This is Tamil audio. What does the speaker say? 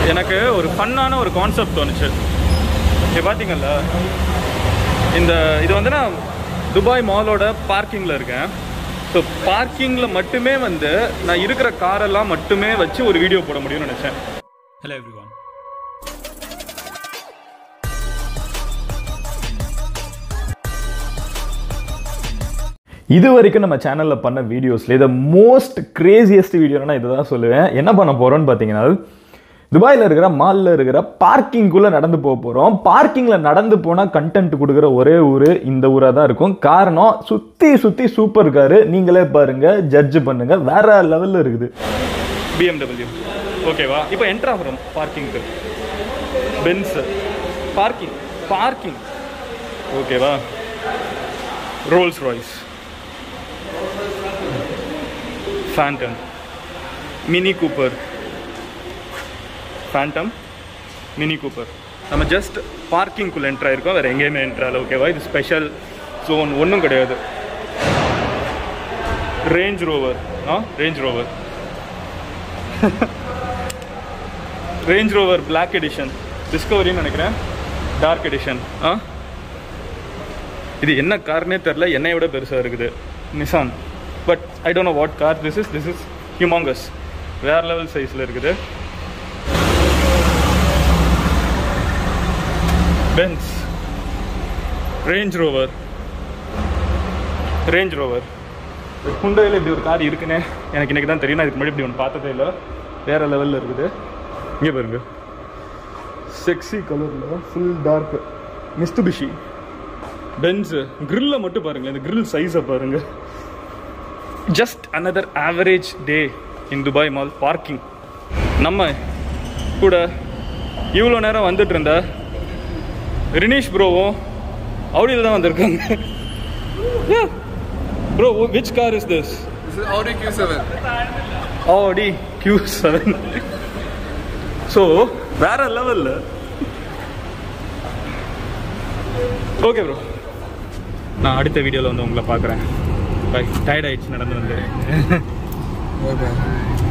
எனக்கு ஒரு ஃபன்னான ஒரு கான்செப்ட் தோணுச்சு இங்கே பார்த்தீங்கல்ல இந்த இது வந்து நான் துபாய் மாலோட பார்க்கிங்கில் இருக்கேன் ஸோ பார்க்கிங்கில் மட்டுமே வந்து நான் இருக்கிற காரெல்லாம் மட்டுமே வச்சு ஒரு வீடியோ போட முடியும்னு நினச்சேன் ஹலோ எவ்ரி ஒன் இது வரைக்கும் நம்ம சேனலில் பண்ண வீடியோஸில் இதை மோஸ்ட் கிரேசியஸ்ட் வீடியோனா இதை தான் சொல்லுவேன் என்ன பண்ண போகிறோம்னு பார்த்தீங்கன்னா துபாயில் இருக்கிற மாலில் இருக்கிற பார்க்கிங்குள்ளே நடந்து போக போகிறோம் பார்க்கிங்கில் நடந்து போனால் கண்டென்ட் கொடுக்குற ஒரே ஊர் இந்த ஊராக தான் இருக்கும் காரணம் சுற்றி சுற்றி சூப்பர் காரு நீங்களே பாருங்கள் ஜட்ஜ் பண்ணுங்கள் வேற லெவலில் இருக்குது பிஎம்டபிள்யூ ஓகேவா இப்போ என்ட்ரு ஆகிறோம் பார்க்கிங்க்கு பென்ஸ் பார்க்கிங் பார்க்கிங் ஓகேவா Rolls Royce Phantom Mini Cooper Phantom Mini Cooper நம்ம ஜஸ்ட் பார்க்கிங்குள்ளே என்ட்ரு ஆயிருக்கோம் வேறு எங்கேயுமே என்ட்ரால ஓகேவா இது ஸ்பெஷல் ஜோன் ஒன்றும் கிடையாது Range Rover uh Range Rover Range Rover black edition டிஸ்கவரின்னு நினைக்கிறேன் டார்க் எடிஷன் ஆ இது என்ன கார்னே தெரில என்னை விட பெருசாக இருக்குது Nissan but I don't know what car this is this is humongous வேற லெவல் சைஸில் இருக்குது Benz Range Rover Range Rover ஹுண்டாயில் இப்படி ஒரு கார் இருக்குன்னே எனக்கு இன்னைக்கு தான் தெரியும் நான் இதுக்கு முன்னாடி இப்படி ஒன்று பார்த்ததே இல்லை வேற லெவலில் இருக்குது இங்கே பாருங்க செக்ஸி கலரில் ஃபுல் டார்க் மிஸ்துபிஷி பென்ஸு கிரில்லை மட்டும் பாருங்க இந்த கிரில் சைஸை பாருங்க just another average day in Dubai mall parking நம்ம கூட இவ்வளோ நேரம் வந்துட்டு இருந்த ரினீஷ் ப்ரோவும் அவுடியில் தான் வந்திருக்காங்க bro which car is this This is Audi Q7. ஆடி கியூ செவன் ஸோ வேற லெவலில் ஓகே ப்ரோ நான் அடுத்த வீடியோவில் வந்து உங்களை பார்க்குறேன் பை டயர்ட் ஆயிடுச்சு நடந்து வந்து Okay.